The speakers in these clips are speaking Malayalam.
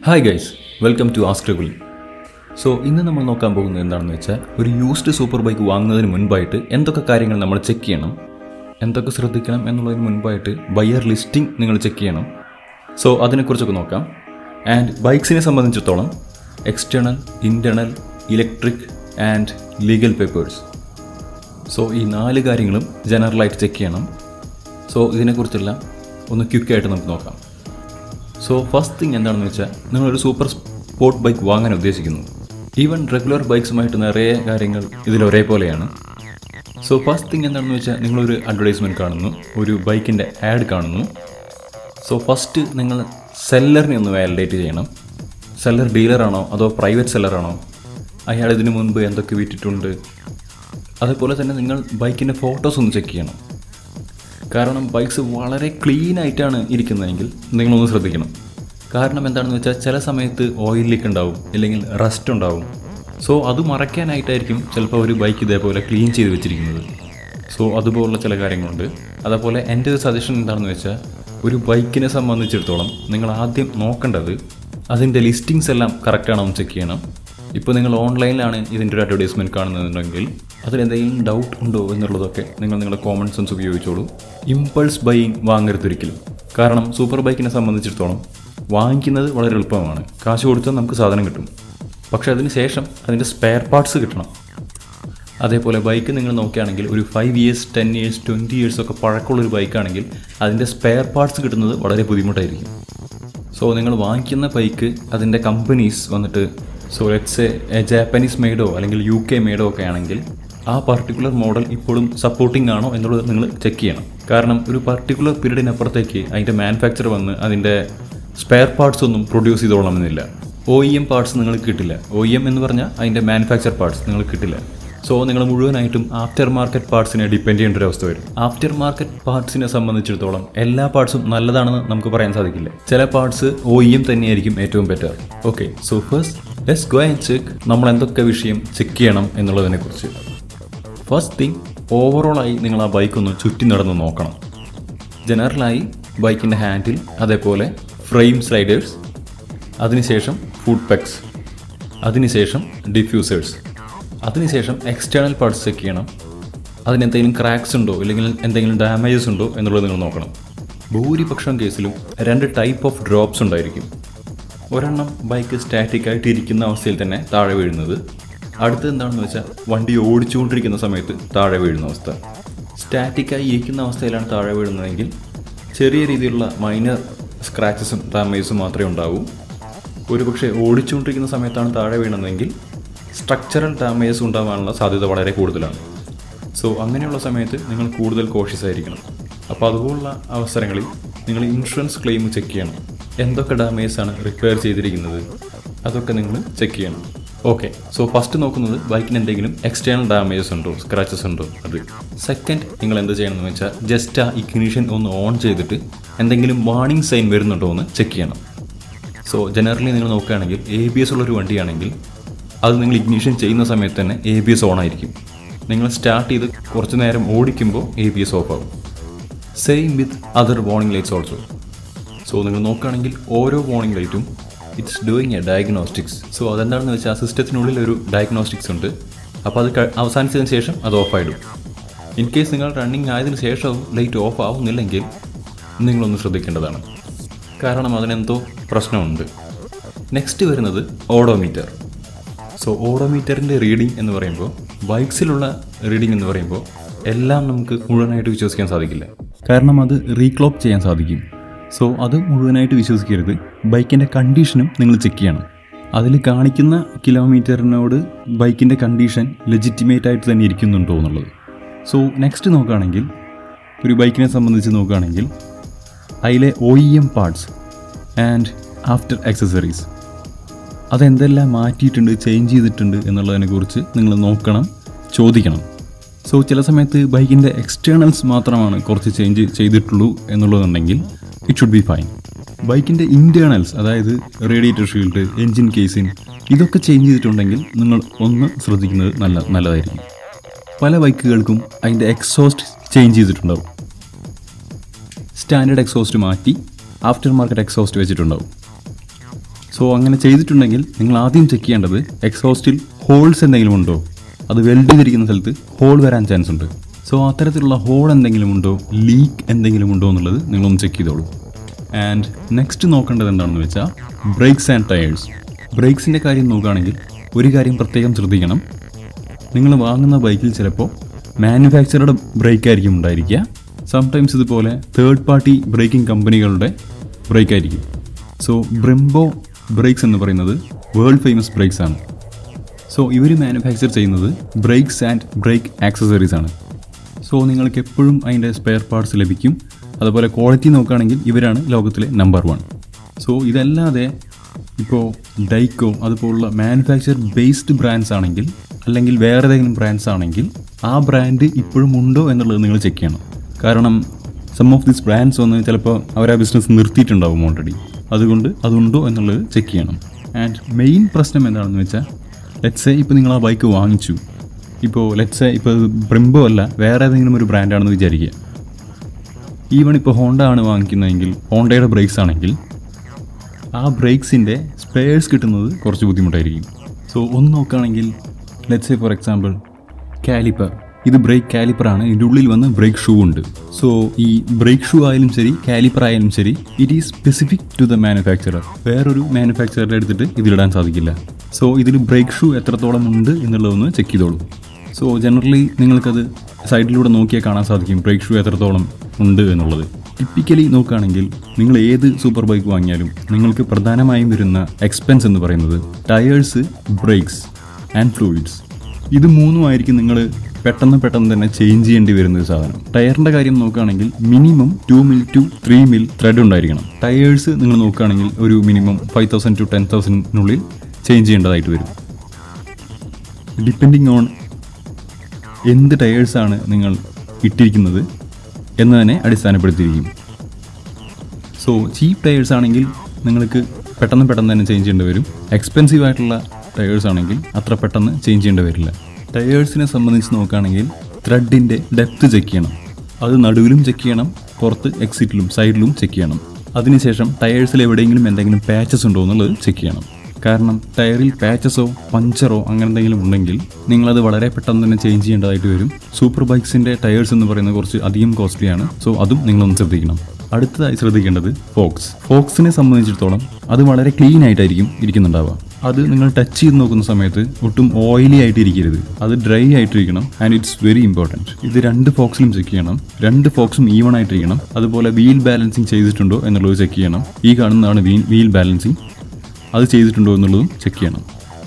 ഹായ് ഗൈസ് വെൽക്കം ടു ആസ്ട്രഗുലി സോ ഇന്ന് നമ്മൾ നോക്കാൻ പോകുന്നത് എന്താണെന്ന് വെച്ചാൽ ഒരു യൂസ്ഡ് സൂപ്പർ ബൈക്ക് വാങ്ങുന്നതിന് മുൻപായിട്ട് എന്തൊക്കെ കാര്യങ്ങൾ നമ്മൾ ചെക്ക് ചെയ്യണം എന്തൊക്കെ ശ്രദ്ധിക്കണം എന്നുള്ളതിന് മുൻപായിട്ട് ബയർ ലിസ്റ്റിംഗ് നിങ്ങൾ ചെക്ക് ചെയ്യണം സോ അതിനെക്കുറിച്ചൊക്കെ നോക്കാം ആൻഡ് ബൈക്സിനെ സംബന്ധിച്ചിടത്തോളം external internal electric and legal papers so ഈ നാല് കാര്യങ്ങളും ജനറലായിട്ട് ചെക്ക് ചെയ്യണം സോ ഇതിനെക്കുറിച്ചെല്ലാം ഒന്ന് ക്വിക്കായിട്ട് നമുക്ക് നോക്കാം സോ ഫസ്റ്റ് തിങ് എന്താണെന്ന് വെച്ചാൽ നിങ്ങളൊരു സൂപ്പർ സ്പോർട്ട് ബൈക്ക് വാങ്ങാൻ ഉദ്ദേശിക്കുന്നു ഈവൻ റെഗുലർ ബൈക്സുമായിട്ട് നിറയെ കാര്യങ്ങൾ ഇതിൽ ഒരേപോലെയാണ് സോ ഫസ്റ്റ് തിങ് എന്താണെന്ന് വെച്ചാൽ നിങ്ങളൊരു അഡ്വർടൈസ്മെൻറ്റ് കാണുന്നു ഒരു ബൈക്കിൻ്റെ ആഡ് കാണുന്നു സോ ഫസ്റ്റ് നിങ്ങൾ സെല്ലറിനെ ഒന്ന് വാലിഡേറ്റ് ചെയ്യണം സെല്ലർ ഡീലറാണോ അതോ പ്രൈവറ്റ് സെല്ലറാണോ അയാൾ ഇതിനു മുൻപ് എന്തൊക്കെ വിറ്റിട്ടുണ്ട് അതേപോലെ തന്നെ നിങ്ങൾ ബൈക്കിൻ്റെ ഫോട്ടോസ് ഒന്ന് ചെക്ക് ചെയ്യണം കാരണം ബൈക്സ് വളരെ ക്ലീൻ ആയിട്ടാണ് ഇരിക്കുന്നതെങ്കിൽ നിങ്ങളൊന്ന് ശ്രദ്ധിക്കണം കാരണം എന്താണെന്ന് വെച്ചാൽ ചില സമയത്ത് ഓയിൽ ലീക്ക് ഉണ്ടാവും അല്ലെങ്കിൽ റസ്റ്റ് ഉണ്ടാവും സോ അത് മറയ്ക്കാനായിട്ടായിരിക്കും ചിലപ്പോൾ ഒരു ബൈക്ക് ഇതേപോലെ ക്ലീൻ ചെയ്ത് വെച്ചിരിക്കുന്നത് സോ അതുപോലുള്ള ചില കാര്യങ്ങളുണ്ട് അതേപോലെ എൻ്റെ ഒരു സജഷൻ എന്താണെന്ന് വെച്ചാൽ ഒരു ബൈക്കിനെ സംബന്ധിച്ചിടത്തോളം നിങ്ങൾ ആദ്യം നോക്കേണ്ടത് അതിൻ്റെ ലിസ്റ്റിങ്സ് എല്ലാം കറക്റ്റാണോ എന്ന് ചെക്ക് ചെയ്യണം ഇപ്പോൾ നിങ്ങൾ ഓൺലൈനിലാണ് ഇതിൻ്റെ ഒരു അഡ്വർടൈസ്മെൻറ്റ് കാണുന്നതെന്നുണ്ടെങ്കിൽ അതിലെന്തെങ്കിലും ഡൗട്ട് ഉണ്ടോ എന്നുള്ളതൊക്കെ നിങ്ങൾ നിങ്ങളുടെ കോമൺ സെൻസ് ഉപയോഗിച്ചോളൂ ഇമ്പൾസ് ബൈയിങ് വാങ്ങരുത് ഒരിക്കലും കാരണം സൂപ്പർ ബൈക്കിനെ സംബന്ധിച്ചിടത്തോളം വാങ്ങിക്കുന്നത് വളരെ എളുപ്പമാണ് കാശ് കൊടുത്താൽ നമുക്ക് സാധനം കിട്ടും പക്ഷേ അതിന് ശേഷം അതിൻ്റെ സ്പെയർ പാർട്സ് കിട്ടണം അതേപോലെ ബൈക്ക് നിങ്ങൾ നോക്കുകയാണെങ്കിൽ ഒരു five years ten years twenty years ഒക്കെ പഴക്കമുള്ള ഒരു ബൈക്കാണെങ്കിൽ അതിൻ്റെ സ്പെയർ പാർട്സ് കിട്ടുന്നത് വളരെ ബുദ്ധിമുട്ടായിരിക്കും സോ നിങ്ങൾ വാങ്ങിക്കുന്ന ബൈക്ക് അതിൻ്റെ കമ്പനീസ് വന്നിട്ട് സോ ലെറ്റ്സ് എ ജാപ്പനീസ് മെയ്ഡോ അല്ലെങ്കിൽ യു കെ മെയ്ഡോ ഒക്കെ ആണെങ്കിൽ ആ പർട്ടിക്കുലർ മോഡൽ ഇപ്പോഴും സപ്പോർട്ടിംഗ് ആണോ എന്നുള്ളത് നിങ്ങൾ ചെക്ക് ചെയ്യണം കാരണം ഒരു പർട്ടിക്കുലർ പീരീഡിനപ്പുറത്തേക്ക് അതിൻ്റെ മാനുഫാക്ചർ വന്ന് അതിൻ്റെ സ്പെയർ പാർട്സ് ഒന്നും പ്രൊഡ്യൂസ് ചെയ്തോളണമെന്നില്ല ഒ ഇ എം പാർട്സ് നിങ്ങൾക്ക് കിട്ടില്ല ഒ ഇ എം എന്ന് പറഞ്ഞാൽ അതിൻ്റെ മാനുഫാക്ചർ പാർട്സ് നിങ്ങൾക്ക് കിട്ടില്ല സോ നിങ്ങൾ മുഴുവനായിട്ടും ആഫ്റ്റർ മാർക്കറ്റ് പാർട്സിനെ ഡിപ്പെൻഡ് ചെയ്യേണ്ട ഒരു അവസ്ഥ വരും ആഫ്റ്റർ മാർക്കറ്റ് പാർട്സിനെ സംബന്ധിച്ചിടത്തോളം എല്ലാ പാർട്സും നല്ലതാണെന്ന് നമുക്ക് പറയാൻ സാധിക്കില്ല ചില പാർട്സ് ഒ ഇ എം തന്നെയായിരിക്കും ഏറ്റവും better okay so first let's go and check നമ്മൾ എന്തൊക്കെ വിഷയം ചെക്ക് ചെയ്യണം എന്നുള്ളതിനെക്കുറിച്ച് ഫസ്റ്റ് തിങ് ഓവറോളായി നിങ്ങൾ ആ ബൈക്ക് ഒന്ന് ചുറ്റി നടന്ന് നോക്കണം ജനറലായി ബൈക്കിൻ്റെ ഹാൻഡിൽ അതേപോലെ ഫ്രെയിം സ്ലൈഡേഴ്സ് അതിനുശേഷം ഫുഡ് പെക്സ് അതിനുശേഷം ഡിഫ്യൂസേഴ്സ് അതിനുശേഷം എക്സ്റ്റേണൽ പാർട്സ് ചെക്ക് ചെയ്യണം അതിനെന്തെങ്കിലും ക്രാക്സ് ഉണ്ടോ അല്ലെങ്കിൽ എന്തെങ്കിലും ഡാമേജസ് ഉണ്ടോ എന്നുള്ളത് നിങ്ങൾ നോക്കണം ഭൂരിപക്ഷം കേസിലും രണ്ട് ടൈപ്പ് ഓഫ് ഡ്രോപ്സ് ഉണ്ടായിരിക്കും ഒരെണ്ണം ബൈക്ക് സ്റ്റാറ്റിക് ആയിട്ട് ഇരിക്കുന്ന അവസ്ഥയിൽ തന്നെ താഴെ വീഴുന്നത് അടുത്തത് എന്താണെന്ന് വെച്ചാൽ വണ്ടി ഓടിച്ചുകൊണ്ടിരിക്കുന്ന സമയത്ത് താഴെ വീഴുന്ന അവസ്ഥ സ്റ്റാറ്റിക്കായി ഇരിക്കുന്ന അവസ്ഥയിലാണ് താഴെ വീഴുന്നതെങ്കിൽ ചെറിയ രീതിയിലുള്ള മൈനർ സ്ക്രാച്ചസും ഡാമേജസും മാത്രമേ ഉണ്ടാവൂ ഒരുപക്ഷെ ഓടിച്ചുകൊണ്ടിരിക്കുന്ന സമയത്താണ് താഴെ വീണതെങ്കിൽ സ്ട്രക്ചറൽ ഡാമേജസ് ഉണ്ടാകാനുള്ള സാധ്യത വളരെ കൂടുതലാണ് സോ അങ്ങനെയുള്ള സമയത്ത് നിങ്ങൾ കൂടുതൽ കോഷ്യസ് ആയിരിക്കണം അപ്പോൾ അതുപോലുള്ള അവസരങ്ങളിൽ നിങ്ങൾ ഇൻഷുറൻസ് ക്ലെയിം ചെക്ക് ചെയ്യണം എന്തൊക്കെ ഡാമേജസ് ആണ് റിപ്പയർ ചെയ്തിരിക്കുന്നത് അതൊക്കെ നിങ്ങൾ ചെക്ക് ചെയ്യണം ഓക്കെ സോ ഫസ്റ്റ് നോക്കുന്നത് ബൈക്കിന് എന്തെങ്കിലും എക്സ്റ്റേണൽ ഡാമേജസ് ഉണ്ടോ സ്ക്രാച്ചസ് ഉണ്ടോ അത് സെക്കൻഡ് നിങ്ങൾ എന്ത് ചെയ്യണമെന്ന് വെച്ചാൽ ജസ്റ്റ് ആ ഇഗ്നീഷൻ ഒന്ന് ഓൺ ചെയ്തിട്ട് എന്തെങ്കിലും വാർണിംഗ് സൈൻ വരുന്നുണ്ടോ എന്ന് ചെക്ക് ചെയ്യണം സോ ജനറലി നിങ്ങൾ നോക്കുകയാണെങ്കിൽ എ ബി എസ് ഉള്ളൊരു വണ്ടിയാണെങ്കിൽ അത് നിങ്ങൾ ഇഗ്നീഷൻ ചെയ്യുന്ന സമയത്ത് തന്നെ എ ബി എസ് ഓൺ ആയിരിക്കും നിങ്ങൾ സ്റ്റാർട്ട് ചെയ്ത് കുറച്ച് നേരം ഓടിക്കുമ്പോൾ എ ബി എസ് ഓഫ് ആവും same with other warning lights also so നിങ്ങൾ നോക്കുകയാണെങ്കിൽ ഓരോ വാർണിംഗ് ലൈറ്റും it's doing a diagnostics so അതെന്താണെന്ന് വെച്ചാൽ ആ സിസ്റ്റത്തിനുള്ളിൽ ഒരു ഡയഗ്നോസ്റ്റിക്സ് ഉണ്ട് അപ്പോൾ അത് ക- അവസാനിച്ചതിന് ശേഷം അത് ഓഫ് ആയിടും ഇൻ കേസ് നിങ്ങൾ റണ്ണിങ് ആയതിനു ശേഷവും ലൈറ്റ് ഓഫ് ആവുന്നില്ലെങ്കിൽ നിങ്ങളൊന്ന് ശ്രദ്ധിക്കേണ്ടതാണ് കാരണം അതിനെന്തോ പ്രശ്നമുണ്ട് നെക്സ്റ്റ് വരുന്നത് ഓഡോമീറ്റർ സോ ഓഡോമീറ്ററിൻ്റെ റീഡിംഗ് എന്ന് പറയുമ്പോൾ ബൈക്സിലുള്ള റീഡിംഗ് എന്ന് പറയുമ്പോൾ എല്ലാം നമുക്ക് മുഴുവനായിട്ട് വിശ്വസിക്കാൻ സാധിക്കില്ല കാരണം അത് റീക്ലോപ്പ് ചെയ്യാൻ സാധിക്കും സോ അത് മുഴുവനായിട്ട് വിശ്വസിക്കരുത് ബൈക്കിൻ്റെ കണ്ടീഷനും നിങ്ങൾ ചെക്ക് ചെയ്യണം അതിൽ കാണിക്കുന്ന കിലോമീറ്ററിനോട് ബൈക്കിൻ്റെ കണ്ടീഷൻ ലെജിറ്റിമേറ്റ് ആയിട്ട് തന്നെ ഇരിക്കുന്നുണ്ടോ എന്നുള്ളത് സോ നെക്സ്റ്റ് നോക്കുകയാണെങ്കിൽ ഒരു ബൈക്കിനെ സംബന്ധിച്ച് നോക്കുകയാണെങ്കിൽ അതിലെ O E M parts and after accessories അതെന്തെല്ലാം മാറ്റിയിട്ടുണ്ട് ചേഞ്ച് ചെയ്തിട്ടുണ്ട് എന്നുള്ളതിനെക്കുറിച്ച് നിങ്ങൾ നോക്കണം ചോദിക്കണം സോ ചില സമയത്ത് ബൈക്കിൻ്റെ എക്സ്റ്റേണൽസ് മാത്രമാണ് കുറച്ച് ചേഞ്ച് ചെയ്തിട്ടുള്ളൂ എന്നുള്ളതുണ്ടെങ്കിൽ ഇറ്റ് ഷുഡ് ബി ഫൈൻ ബൈക്കിൻ്റെ ഇൻറ്റേർണൽസ് അതായത് റേഡിയേറ്റർ ഷീൽഡ് എൻജിൻ കേസിൻ ഇതൊക്കെ ചേഞ്ച് ചെയ്തിട്ടുണ്ടെങ്കിൽ നിങ്ങൾ ഒന്ന് ശ്രദ്ധിക്കുന്നത് നല്ല നല്ലതായിരിക്കും പല ബൈക്കുകൾക്കും അതിൻ്റെ എക്സോസ്റ്റ് ചേഞ്ച് ചെയ്തിട്ടുണ്ടാവും സ്റ്റാൻഡേർഡ് എക്സോസ്റ്റ് മാറ്റി ആഫ്റ്റർ മാർക്കറ്റ് എക്സോസ്റ്റ് വെച്ചിട്ടുണ്ടാവും സോ അങ്ങനെ ചെയ്തിട്ടുണ്ടെങ്കിൽ നിങ്ങൾ ആദ്യം ചെക്ക് ചെയ്യേണ്ടത് എക്സോസ്റ്റിൽ ഹോൾസ് എന്തെങ്കിലും ഉണ്ടോ അത് വെൽഡ് ചെയ്തിരിക്കുന്ന സ്ഥലത്ത് ഹോൾ വരാൻ ചാൻസ് ഉണ്ട് സോ അത്തരത്തിലുള്ള ഹോൾ എന്തെങ്കിലും ഉണ്ടോ ലീക്ക് എന്തെങ്കിലും ഉണ്ടോ എന്നുള്ളത് നിങ്ങളൊന്ന് ചെക്ക് ചെയ്തോളൂ ആൻഡ് നെക്സ്റ്റ് നോക്കേണ്ടത് എന്താണെന്ന് വെച്ചാൽ ബ്രേക്സ് ആൻഡ് ടയേഴ്സ് ബ്രേക്സിൻ്റെ കാര്യം നോക്കുകയാണെങ്കിൽ ഒരു കാര്യം പ്രത്യേകം ശ്രദ്ധിക്കണം നിങ്ങൾ വാങ്ങുന്ന ബൈക്കിൽ ചിലപ്പോൾ മാനുഫാക്ചറുടെ ബ്രേക്ക് ആയിരിക്കും ഉണ്ടായിരിക്കുക സംടൈംസ് ഇതുപോലെ തേർഡ് പാർട്ടി ബ്രേക്കിംഗ് കമ്പനികളുടെ ബ്രേക്ക് ആയിരിക്കും സോ ബ്രിംബോ ബ്രേക്സ് എന്ന് പറയുന്നത് വേൾഡ് ഫേമസ് ബ്രേക്സ് ആണ് സോ ഇവർ മാനുഫാക്ചർ ചെയ്യുന്നത് ബ്രേക്സ് ആൻഡ് ബ്രേക്ക് ആക്സസറീസ് ആണ് സോ നിങ്ങൾക്ക് എപ്പോഴും അതിൻ്റെ സ്പെയർ പാർട്സ് ലഭിക്കും അതുപോലെ ക്വാളിറ്റി നോക്കുകയാണെങ്കിൽ ഇവരാണ് ലോകത്തിലെ നമ്പർ വൺ സോ ഇതല്ലാതെ ഇപ്പോൾ ഡൈക്കോ അതുപോലുള്ള മാനുഫാക്ചർ ബേസ്ഡ് ബ്രാൻഡ്സ് ആണെങ്കിൽ അല്ലെങ്കിൽ വേറെ ഏതെങ്കിലും ബ്രാൻഡ്സ് ആണെങ്കിൽ ആ ബ്രാൻഡ് ഇപ്പോഴും ഉണ്ടോ എന്നുള്ളത് നിങ്ങൾ ചെക്ക് ചെയ്യണം കാരണം സം ഓഫ് ദീസ് ബ്രാൻഡ്സ് ഒന്ന് ചിലപ്പോൾ അവർ ആ ബിസിനസ് നിർത്തിയിട്ടുണ്ടാവും ഓൾറെഡി അതുകൊണ്ട് അതുണ്ടോ എന്നുള്ളത് ചെക്ക് ചെയ്യണം ആൻഡ് മെയിൻ പ്രശ്നം എന്താണെന്ന് വെച്ചാൽ ലെറ്റ്സേ ഇപ്പോൾ നിങ്ങൾ ആ ബൈക്ക് വാങ്ങിച്ചു ഇപ്പോൾ ലെറ്റ്സേ ഇപ്പോൾ ബ്രിംബോ അല്ല വേറെ ഏതെങ്കിലും ഒരു ബ്രാൻഡാണെന്ന് വിചാരിക്കുക ഈവൺ ഇപ്പോൾ ഹോണ്ട ആണ് വാങ്ങിക്കുന്നതെങ്കിൽ ഹോണ്ടയുടെ ബ്രേക്സ് ആണെങ്കിൽ ആ ബ്രേക്സിൻ്റെ സ്പെയർസ് കിട്ടുന്നത് കുറച്ച് ബുദ്ധിമുട്ടായിരിക്കും സോ ഒന്ന് നോക്കുകയാണെങ്കിൽ let's say for example caliper ഇത് ബ്രേക്ക് കാലിപ്പറാണ് ഇതിൻ്റെ ഉള്ളിൽ വന്ന് ബ്രേക്ക് ഷൂ ഉണ്ട് സോ ഈ ബ്രേക്ക് ഷൂ ആയാലും ശരി കാലിപ്പർ ആയാലും ശരി it is specific to the manufacturer വേറൊരു മാനുഫാക്ചറിൻ്റെ എടുത്തിട്ട് ഇതിലിടാൻ സാധിക്കില്ല സോ ഇതിൽ ബ്രേക്ക് ഷൂ എത്രത്തോളം ഉണ്ട് എന്നുള്ളതൊന്ന് ചെക്ക് ചെയ്തോളൂ സോ ജനറലി നിങ്ങൾക്കത് സൈഡിലൂടെ നോക്കിയാൽ കാണാൻ സാധിക്കും ബ്രേക്ക് ഷൂ എത്രത്തോളം ഉണ്ട് എന്നുള്ളത് ടിപ്പിക്കലി നോക്കുകയാണെങ്കിൽ നിങ്ങൾ ഏത് സൂപ്പർ ബൈക്ക് വാങ്ങിയാലും നിങ്ങൾക്ക് പ്രധാനമായും വരുന്ന എക്സ്പെൻസ് എന്ന് പറയുന്നത് ടയേഴ്സ് ബ്രേക്സ് ആൻഡ് ഫ്ലൂയിഡ്സ് ഇത് മൂന്നുമായിരിക്കും നിങ്ങൾ പെട്ടെന്ന് പെട്ടെന്ന് തന്നെ ചേഞ്ച് ചെയ്യേണ്ടി വരുന്ന ഒരു സാധനം ടയറിൻ്റെ കാര്യം നോക്കുകയാണെങ്കിൽ minimum two mil two three mil thread ഉണ്ടായിരിക്കണം ടയേഴ്സ് നിങ്ങൾ നോക്കുകയാണെങ്കിൽ ഒരു minimum five thousand to ten തൗസൻഡിനുള്ളിൽ ചേഞ്ച് ചെയ്യേണ്ടതായിട്ട് വരും ഡിപ്പെൻഡിങ് ഓൺ എന്ത് ടയേഴ്സാണ് നിങ്ങൾ ഇട്ടിരിക്കുന്നത് എന്നതിനെ അടിസ്ഥാനപ്പെടുത്തിയിരിക്കും സോ ചീപ്പ് ടയേഴ്സ് ആണെങ്കിൽ നിങ്ങൾക്ക് പെട്ടെന്ന് പെട്ടെന്ന് തന്നെ ചേഞ്ച് ചെയ്യേണ്ടി വരും എക്സ്പെൻസീവ് ആയിട്ടുള്ള ടയേഴ്സ് ആണെങ്കിൽ അത്ര പെട്ടെന്ന് ചേഞ്ച് ചെയ്യേണ്ടി വരില്ല ടയേഴ്സിനെ സംബന്ധിച്ച് നോക്കുകയാണെങ്കിൽ ത്രെഡിൻ്റെ ഡെപ്ത് ചെക്ക് ചെയ്യണം അത് നടുവിലും ചെക്ക് ചെയ്യണം പുറത്ത് എക്സിറ്റിലും സൈഡിലും ചെക്ക് ചെയ്യണം അതിനുശേഷം ടയേഴ്സിൽ എവിടെയെങ്കിലും എന്തെങ്കിലും പാച്ചസ് ഉണ്ടോ എന്നുള്ളത് ചെക്ക് ചെയ്യണം കാരണം ടയറിൽ പാച്ചസോ പഞ്ചറോ അങ്ങനെ എന്തെങ്കിലും ഉണ്ടെങ്കിൽ നിങ്ങളത് വളരെ പെട്ടെന്ന് തന്നെ ചേഞ്ച് ചെയ്യേണ്ടതായിട്ട് വരും സൂപ്പർ ബൈക്സിൻ്റെ ടയേഴ്സ് എന്ന് പറയുന്നത് കുറച്ച് അധികം കോസ്റ്റ്ലിയാണ് സോ അതും നിങ്ങളൊന്ന് ശ്രദ്ധിക്കണം അടുത്തതായി ശ്രദ്ധിക്കേണ്ടത് ഫോക്സ് ഫോക്സിനെ സംബന്ധിച്ചിടത്തോളം അത് വളരെ ക്ലീൻ ആയിട്ടായിരിക്കും ഇരിക്കുന്നുണ്ടാവുക അത് നിങ്ങൾ ടച്ച് ചെയ്ത് നോക്കുന്ന സമയത്ത് ഒട്ടും ഓയിലി ആയിട്ട് ഇരിക്കരുത് അത് ഡ്രൈ ആയിട്ടിരിക്കണം ആൻഡ് ഇറ്റ്സ് വെരി ഇമ്പോർട്ടൻറ്റ് ഇത് രണ്ട് ഫോക്സിലും ചെക്ക് ചെയ്യണം രണ്ട് ഫോക്സും ഈവൺ ആയിട്ടിരിക്കണം അതുപോലെ വീൽ ബാലൻസിങ് ചെയ്തിട്ടുണ്ടോ എന്നുള്ളത് ചെക്ക് ചെയ്യണം ഈ കാണുന്നതാണ് വീൽ വീൽ ബാലൻസിങ് അത് ചെയ്തിട്ടുണ്ടോ എന്നുള്ളതും ചെക്ക് ചെയ്യണം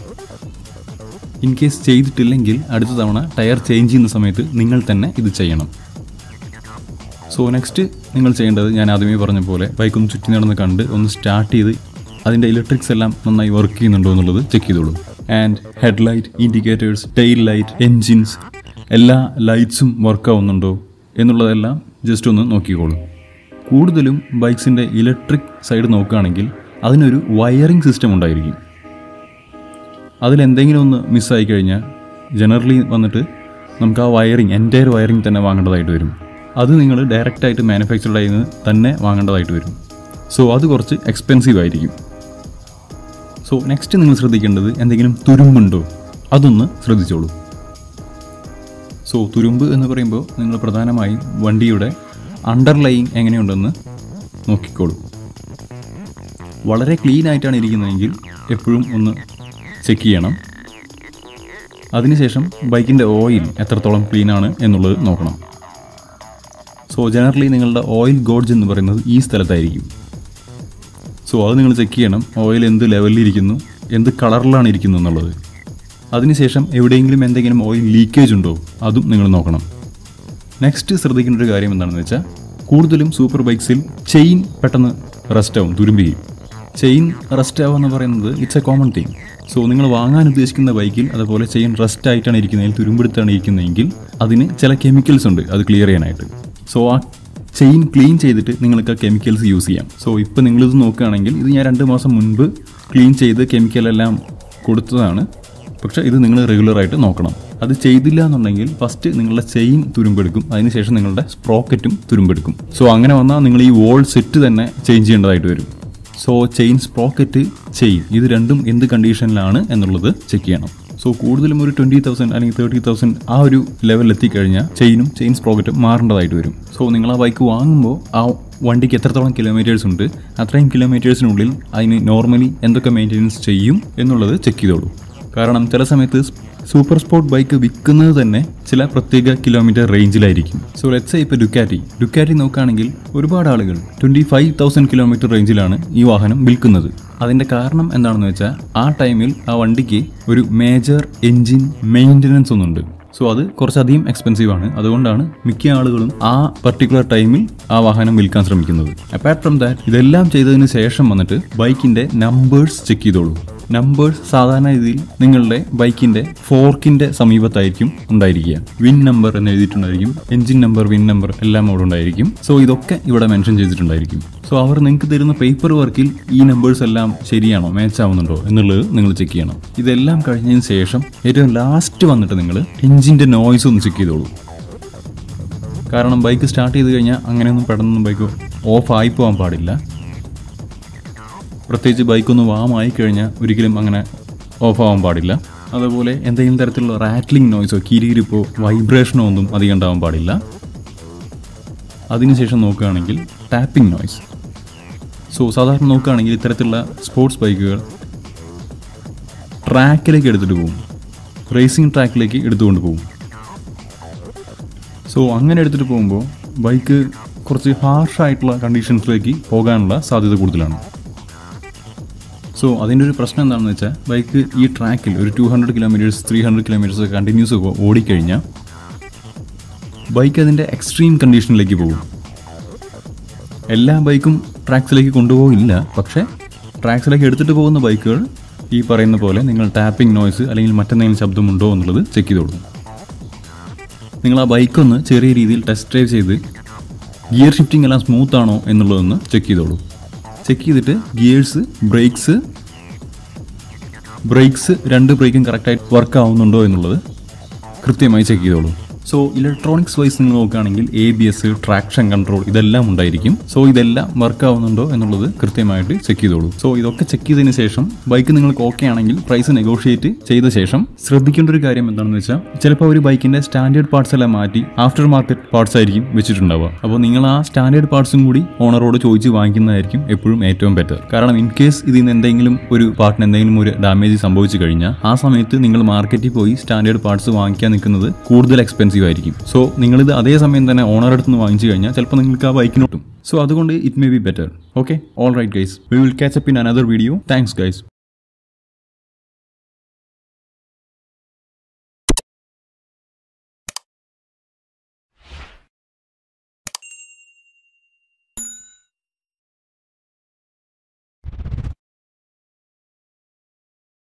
ഇൻ കേസ് ചെയ്തിട്ടില്ലെങ്കിൽ അടുത്ത തവണ ടയർ ചേഞ്ച് ചെയ്യുന്ന സമയത്ത് നിങ്ങൾ തന്നെ ഇത് ചെയ്യണം സോ നെക്സ്റ്റ് നിങ്ങൾ ചെയ്യേണ്ടത് ഞാൻ ആദ്യമേ പറഞ്ഞ പോലെ ബൈക്ക് ഒന്ന് ചുറ്റി നടന്ന് കണ്ട് ഒന്ന് സ്റ്റാർട്ട് ചെയ്ത് അതിൻ്റെ ഇലക്ട്രിക്സ് എല്ലാം നന്നായി വർക്ക് ചെയ്യുന്നുണ്ടോ എന്നുള്ളത് ചെക്ക് ചെയ്തോളൂ and head light indicators tail light engines എല്ലാ ലൈറ്റ്സും വർക്ക് ആവുന്നുണ്ടോ എന്നുള്ളതെല്ലാം ജസ്റ്റ് ഒന്ന് നോക്കിക്കോളൂ കൂടുതലും ബൈക്സിൻ്റെ ഇലക്ട്രിക് സൈഡ് നോക്കുകയാണെങ്കിൽ അതിനൊരു വയറിംഗ് സിസ്റ്റം ഉണ്ടായിരിക്കും അതിലെന്തെങ്കിലും ഒന്ന് മിസ്സായി കഴിഞ്ഞാൽ ജനറലി വന്നിട്ട് നമുക്ക് ആ വയറിംഗ് എൻറ്റയർ വയറിംഗ് തന്നെ വാങ്ങേണ്ടതായിട്ട് വരും അത് നിങ്ങൾ ഡയറക്റ്റായിട്ട് മാനുഫാക്ചർഡ് ആയി നിന്ന് തന്നെ വാങ്ങേണ്ടതായിട്ട് വരും സോ അത് കുറച്ച് എക്സ്പെൻസീവ് ആയിരിക്കും സോ നെക്സ്റ്റ് നിങ്ങൾ ശ്രദ്ധിക്കേണ്ടത് എന്തെങ്കിലും തുരുമ്പുണ്ടോ അതൊന്ന് ശ്രദ്ധിച്ചോളൂ സോ തുരുമ്പ് എന്ന് പറയുമ്പോൾ നിങ്ങൾ പ്രധാനമായും വണ്ടിയുടെ അണ്ടർലൈങ് എങ്ങനെയുണ്ടെന്ന് നോക്കിക്കോളൂ വളരെ ക്ലീൻ ആയിട്ടാണ് ഇരിക്കുന്നതെങ്കിൽ എപ്പോഴും ഒന്ന് ചെക്ക് ചെയ്യണം അതിനുശേഷം ബൈക്കിൻ്റെ ഓയിൽ എത്രത്തോളം ക്ലീൻ ആണ് എന്നുള്ളത് നോക്കണം സോ ജനറലി നിങ്ങളുടെ ഓയിൽ ഗോഡ്ജ് എന്ന് പറയുന്നത് ഈ സ്ഥലത്തായിരിക്കും സോ അത് നിങ്ങൾ ചെക്ക് ചെയ്യണം ഓയിൽ എന്ത് ലെവലിലിരിക്കുന്നു എന്ത് കളറിലാണ് ഇരിക്കുന്നു എന്നുള്ളത് അതിനുശേഷം എവിടെയെങ്കിലും എന്തെങ്കിലും ഓയിൽ ലീക്കേജ് ഉണ്ടോ അതും നിങ്ങൾ നോക്കണം നെക്സ്റ്റ് ശ്രദ്ധിക്കേണ്ട ഒരു കാര്യം എന്താണെന്ന് വെച്ചാൽ കൂടുതലും സൂപ്പർ ബൈക്സിൽ ചെയിൻ പെട്ടെന്ന് റെസ്റ്റ് ആവും തുരുമ്പി ചെയിൻ റെസ്റ്റ് ആവുക എന്ന് പറയുന്നത് it's a common thing so നിങ്ങൾ വാങ്ങാൻ ഉദ്ദേശിക്കുന്ന ബൈക്കിൽ അതുപോലെ ചെയിൻ റെസ്റ്റ് ആയിട്ടാണ് ഇരിക്കുന്നതെങ്കിൽ തുരുമ്പെടുത്താണ് ഇരിക്കുന്നതെങ്കിൽ അതിന് ചില കെമിക്കൽസ് ഉണ്ട് അത് ക്ലിയർ ചെയ്യാനായിട്ട് സോ ആ ചെയിൻ ക്ലീൻ ചെയ്തിട്ട് നിങ്ങൾക്ക് ആ കെമിക്കൽസ് യൂസ് ചെയ്യാം സോ ഇപ്പോൾ നിങ്ങളിത് നോക്കുകയാണെങ്കിൽ ഇത് ഞാൻ രണ്ട് മാസം മുൻപ് ക്ലീൻ ചെയ്ത് കെമിക്കലെല്ലാം കൊടുത്തതാണ് പക്ഷേ ഇത് നിങ്ങൾ റെഗുലറായിട്ട് നോക്കണം അത് ചെയ്തില്ല എന്നുണ്ടെങ്കിൽ ഫസ്റ്റ് നിങ്ങളുടെ ചെയിൻ തുരുമ്പെടുക്കും അതിനുശേഷം നിങ്ങളുടെ സ്പ്രോക്കറ്റും തുരുമ്പെടുക്കും സോ അങ്ങനെ വന്നാൽ നിങ്ങൾ ഈ വോൾ സെറ്റ് തന്നെ ചേഞ്ച് ചെയ്യേണ്ടതായിട്ട് വരും സോ ചെയിൻ സ്പ്രോക്കറ്റ് ചെയിൻ ഇത് രണ്ടും എന്ത് കണ്ടീഷനിലാണ് എന്നുള്ളത് ചെക്ക് ചെയ്യണം സോ കൂടുതലും ഒരു ട്വൻറ്റി തൗസൻഡ് അല്ലെങ്കിൽ തേർട്ടി തൗസൻഡ് ആ ഒരു ലെവലിൽ എത്തിക്കഴിഞ്ഞാൽ ചെയിനും ചെയിൻ സ്പ്രോക്കറ്റും മാറേണ്ടതായിട്ട് വരും സോ നിങ്ങൾ ആ ബൈക്ക് വാങ്ങുമ്പോൾ ആ വണ്ടിക്ക് എത്രത്തോളം കിലോമീറ്റേഴ്സ് ഉണ്ട് അത്രയും കിലോമീറ്റേഴ്സിനുള്ളിൽ അതിന് നോർമലി എന്തൊക്കെ മെയിൻ്റെനൻസ് ചെയ്യും എന്നുള്ളത് ചെക്ക് ചെയ്തോളൂ കാരണം ചില സമയത്ത് സൂപ്പർ സ്പോർട്ട് ബൈക്ക് വിൽക്കുന്നത് തന്നെ ചില പ്രത്യേക കിലോമീറ്റർ റേഞ്ചിലായിരിക്കും സോ ലെറ്റ്സ് ഇപ്പോൾ ഡുക്കാറ്റി ഡുക്കാറ്റി നോക്കുകയാണെങ്കിൽ ഒരുപാട് ആളുകൾ ട്വൻറ്റി ഫൈവ് തൗസൻഡ് കിലോമീറ്റർ റേഞ്ചിലാണ് ഈ വാഹനം വിൽക്കുന്നത് അതിൻ്റെ കാരണം എന്താണെന്ന് വെച്ചാൽ ആ ടൈമിൽ ആ വണ്ടിക്ക് ഒരു മേജർ എൻജിൻ മെയിൻ്റനൻസ് ഒന്നുണ്ട് സോ അത് കുറച്ചധികം എക്സ്പെൻസീവ് ആണ് അതുകൊണ്ടാണ് മിക്ക ആളുകളും ആ പർട്ടിക്കുലർ ടൈമിൽ ആ വാഹനം വിൽക്കാൻ ശ്രമിക്കുന്നത് അപ്പാർട്ട് ഫ്രം ദാറ്റ് ഇതെല്ലാം ചെയ്തതിന് ശേഷം വന്നിട്ട് ബൈക്കിൻ്റെ നമ്പേഴ്സ് ചെക്ക് ചെയ്തോളൂ നമ്പേഴ്സ് സാധാരണ രീതിയിൽ നിങ്ങളുടെ ബൈക്കിന്റെ ഫോർക്കിന്റെ സമീപത്തായിരിക്കും ഉണ്ടായിരിക്കുക വിൻ നമ്പർ എന്ന് എഴുതിയിട്ടുണ്ടായിരിക്കും എഞ്ചിൻ നമ്പർ വിൻ നമ്പർ എല്ലാം അവിടെ ഉണ്ടായിരിക്കും സോ ഇതൊക്കെ ഇവിടെ മെൻഷൻ ചെയ്തിട്ടുണ്ടായിരിക്കും സോ അവർ നിങ്ങൾക്ക് തരുന്ന പേപ്പർ വർക്കിൽ ഈ നമ്പേഴ്സ് എല്ലാം ശരിയാണോ മാച്ച് ആവുന്നുണ്ടോ എന്നുള്ളത് നിങ്ങൾ ചെക്ക് ചെയ്യണം ഇതെല്ലാം കഴിഞ്ഞതിന് ശേഷം ഏറ്റവും ലാസ്റ്റ് വന്നിട്ട് നിങ്ങൾ എഞ്ചിന്റെ നോയ്സ് ഒന്ന് ചെക്ക് ചെയ്തോളൂ കാരണം ബൈക്ക് സ്റ്റാർട്ട് ചെയ്ത് കഴിഞ്ഞാൽ അങ്ങനെയൊന്നും പെട്ടെന്നൊന്നും ബൈക്ക് ഓഫ് ആയി പോകാൻ പാടില്ല പ്രത്യേകിച്ച് ബൈക്കൊന്ന് വാമായി കഴിഞ്ഞാൽ ഒരിക്കലും അങ്ങനെ ഓഫ് ആവാൻ പാടില്ല അതുപോലെ എന്തെങ്കിലും തരത്തിലുള്ള റാറ്റ്ലിംഗ് നോയ്സോ കിരിയിരിപ്പോ വൈബ്രേഷനോ ഒന്നും അധികം ഉണ്ടാവാൻ പാടില്ല അതിനുശേഷം നോക്കുകയാണെങ്കിൽ ടാപ്പിംഗ് നോയ്സ് സോ സാധാരണ നോക്കുകയാണെങ്കിൽ ഇത്തരത്തിലുള്ള സ്പോർട്സ് ബൈക്കുകൾ ട്രാക്കിലേക്ക് എടുത്തിട്ട് പോകും റേസിംഗ് ട്രാക്കിലേക്ക് എടുത്തുകൊണ്ട് പോകും സോ അങ്ങനെ എടുത്തിട്ട് പോകുമ്പോൾ ബൈക്ക് കുറച്ച് ഹാർഷായിട്ടുള്ള കണ്ടീഷൻസിലേക്ക് പോകാനുള്ള സാധ്യത കൂടുതലാണ് സോ അതിൻ്റെ ഒരു പ്രശ്നം എന്താണെന്ന് വെച്ചാൽ ബൈക്ക് ഈ ട്രാക്കിൽ ഒരു two hundred kilometres three hundred kilometres continuous ഓടിക്കഴിഞ്ഞാൽ ബൈക്ക് അതിൻ്റെ എക്സ്ട്രീം കണ്ടീഷനിലേക്ക് പോകും എല്ലാ ബൈക്കും ട്രാക്സിലേക്ക് കൊണ്ടുപോകില്ല പക്ഷേ ട്രാക്സിലേക്ക് എടുത്തിട്ട് പോകുന്ന ബൈക്കുകൾ ഈ പറയുന്ന പോലെ നിങ്ങൾ ടാപ്പിംഗ് നോയ്സ് അല്ലെങ്കിൽ മറ്റെന്തെങ്കിലും ശബ്ദമുണ്ടോ എന്നുള്ളത് ചെക്ക് ചെയ്തോളൂ നിങ്ങൾ ആ ബൈക്കൊന്ന് ചെറിയ രീതിയിൽ ടെസ്റ്റ് ഡ്രൈവ് ചെയ്ത് ഗിയർ ഷിഫ്റ്റിംഗ് എല്ലാം സ്മൂത്ത് ആണോ എന്നുള്ളതൊന്ന് ചെക്ക് ചെയ്തോളൂ ചെക്ക് ചെയ്തിട്ട് ഗിയേഴ്സ് ബ്രേക്സ് ബ്രേക്സ് രണ്ട് ബ്രേക്കും കറക്റ്റായിട്ട് വർക്ക് ആവുന്നുണ്ടോ എന്നുള്ളത് കൃത്യമായി ചെക്ക് ചെയ്തോളൂ സോ ഇലക്ട്രോണിക്സ് വൈസ് നിങ്ങൾ നോക്കുകയാണെങ്കിൽ A B S traction control ഇതെല്ലാം ഉണ്ടായിരിക്കും സോ ഇതെല്ലാം വർക്ക് ആവുന്നുണ്ടോ എന്നുള്ളത് കൃത്യമായിട്ട് ചെക്ക് ചെയ്തോളൂ സോ ഇതൊക്കെ ചെക്ക് ചെയ്തതിന് ശേഷം ബൈക്ക് നിങ്ങൾക്ക് ഓക്കെ ആണെങ്കിൽ പ്രൈസ് നെഗോഷിയേറ്റ് ചെയ്ത ശേഷം ശ്രദ്ധിക്കേണ്ട ഒരു കാര്യം എന്താണെന്ന് വെച്ചാൽ ചിലപ്പോൾ ഒരു ബൈക്കിന്റെ സ്റ്റാൻഡേർഡ് പാർട്സ് എല്ലാം മാറ്റി ആഫ്റ്റർ മാർക്കറ്റ് പാർട്സ് ആയിരിക്കും വെച്ചിട്ടുണ്ടാവുക അപ്പോൾ നിങ്ങൾ ആ സ്റ്റാൻഡേർഡ് പാർട്സും കൂടി ഓണറോട് ചോദിച്ച് വാങ്ങിക്കുന്നതായിരിക്കും എപ്പോഴും ഏറ്റവും ബെറ്റർ കാരണം ഇൻ കേസ് ഇതിൽ നിന്ന് എന്തെങ്കിലും ഒരു പാർട്ടിന് എന്തെങ്കിലും ഒരു ഡാമേജ് സംഭവിച്ചു കഴിഞ്ഞാൽ ആ സമയത്ത് നിങ്ങൾ മാർക്കറ്റിൽ പോയി സ്റ്റാൻഡേർഡ് പാർട്സ് വാങ്ങിക്കാൻ നിൽക്കുന്നത് കൂടുതൽ എക്സ്പെൻസീവ് ആയിരിക്കും സോ നിങ്ങളിത് അതേ സമയം തന്നെ ഓണർ അടുത്ത് നിന്ന് വാങ്ങിച്ചു കഴിഞ്ഞാൽ ചിലപ്പോൾ നിങ്ങൾക്ക് ആ ബൈക്കിനോട്ടും സോ അതുകൊണ്ട് it may be better okay all right guys we will catch up in another video thanks guys